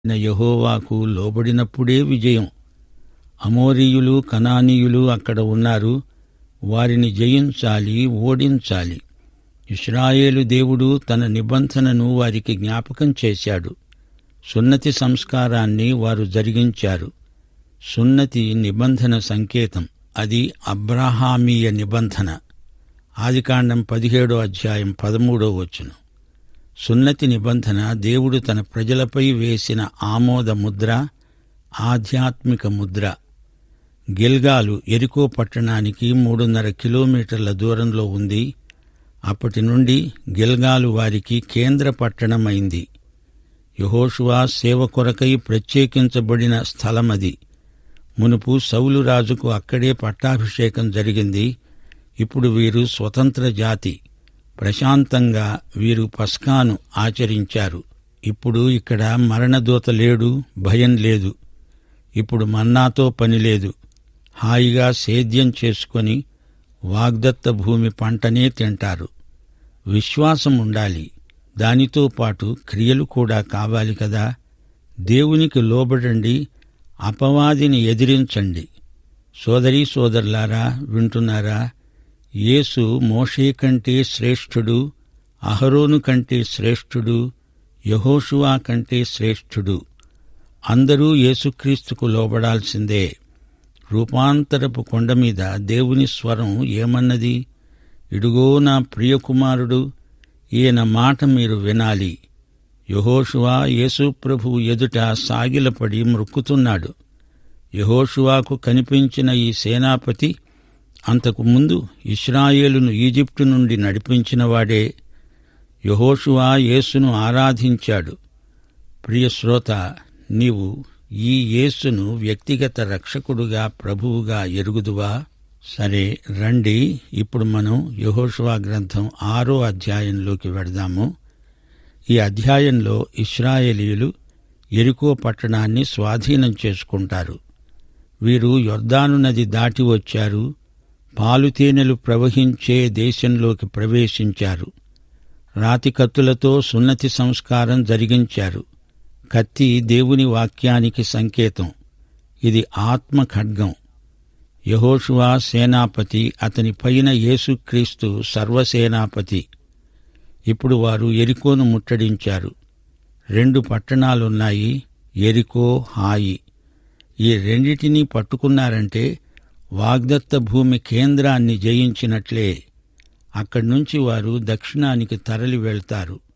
యెహోవాకు లోబడినప్పుడే విజయం అమోరీయులు కనానీయులు అక్కడ ఉన్నారు వారిని జయించాలి ఓడించాలి ఇస్రాయేలు దేవుడు తన నిబంధనను వారికి జ్ఞాపకం చేశాడు సున్నతి సంస్కారాన్ని వారు జరిగించారు సున్నతి నిబంధన సంకేతం అది అబ్రహామీయ నిబంధన ఆదికాండం పదిహేడో అధ్యాయం పదమూడో వచ్చును సున్నతి నిబంధన దేవుడు తన ప్రజలపై వేసిన ఆమోద ముద్ర ఆధ్యాత్మిక ముద్ర గిల్గాలు ఎరికో పట్టణానికి మూడున్నర కిలోమీటర్ల దూరంలో ఉంది అప్పటి నుండి గిల్గాలు వారికి కేంద్ర పట్టణమైంది యహోషువా సేవ కొరకై ప్రత్యేకించబడిన స్థలమది మునుపు సౌలు రాజుకు అక్కడే పట్టాభిషేకం జరిగింది ఇప్పుడు వీరు స్వతంత్ర జాతి ప్రశాంతంగా వీరు పస్కాను ఆచరించారు ఇప్పుడు ఇక్కడ మరణదూత లేడు భయం లేదు ఇప్పుడు మన్నాతో పని లేదు హాయిగా సేద్యం చేసుకొని వాగ్దత్త భూమి పంటనే తింటారు విశ్వాసం ఉండాలి దానితో పాటు క్రియలు కూడా కావాలి కదా దేవునికి లోబడండి అపవాదిని ఎదిరించండి సోదరీ సోదరులారా వింటున్నారా యేసు మోషే కంటే శ్రేష్ఠుడు అహరోను కంటే శ్రేష్ఠుడు యహోషువా కంటే శ్రేష్ఠుడు అందరూ యేసుక్రీస్తుకు లోబడాల్సిందే రూపాంతరపు కొండ మీద దేవుని స్వరం ఏమన్నది ఇడుగో నా ప్రియకుమారుడు ఈయన మాట మీరు వినాలి యహోషువా యేసుప్రభు ఎదుట సాగిలపడి మృక్కుతున్నాడు యహోషువాకు కనిపించిన ఈ సేనాపతి అంతకు ముందు ఇస్రాయేలును ఈజిప్టు నుండి నడిపించినవాడే యహోషువా యేసును ఆరాధించాడు ప్రియశ్రోత నీవు ఈ యేసును వ్యక్తిగత రక్షకుడుగా ప్రభువుగా ఎరుగుదువా సరే రండి ఇప్పుడు మనం యహోషువా గ్రంథం ఆరో అధ్యాయంలోకి వెడదాము ఈ అధ్యాయంలో ఇస్రాయేలీయులు ఎరికో పట్టణాన్ని స్వాధీనం చేసుకుంటారు వీరు యొర్దాను నది దాటి వచ్చారు పాలుతేనెలు ప్రవహించే దేశంలోకి ప్రవేశించారు రాతి కత్తులతో సున్నతి సంస్కారం జరిగించారు కత్తి దేవుని వాక్యానికి సంకేతం ఇది ఆత్మ ఖడ్గం యహోషువా సేనాపతి అతని పైన యేసుక్రీస్తు సర్వసేనాపతి ఇప్పుడు వారు ఎరికోను ముట్టడించారు రెండు పట్టణాలున్నాయి ఎరికో హాయి ఈ రెండిటినీ పట్టుకున్నారంటే వాగ్దత్త భూమి కేంద్రాన్ని జయించినట్లే అక్కడి నుంచి వారు దక్షిణానికి తరలి వెళ్తారు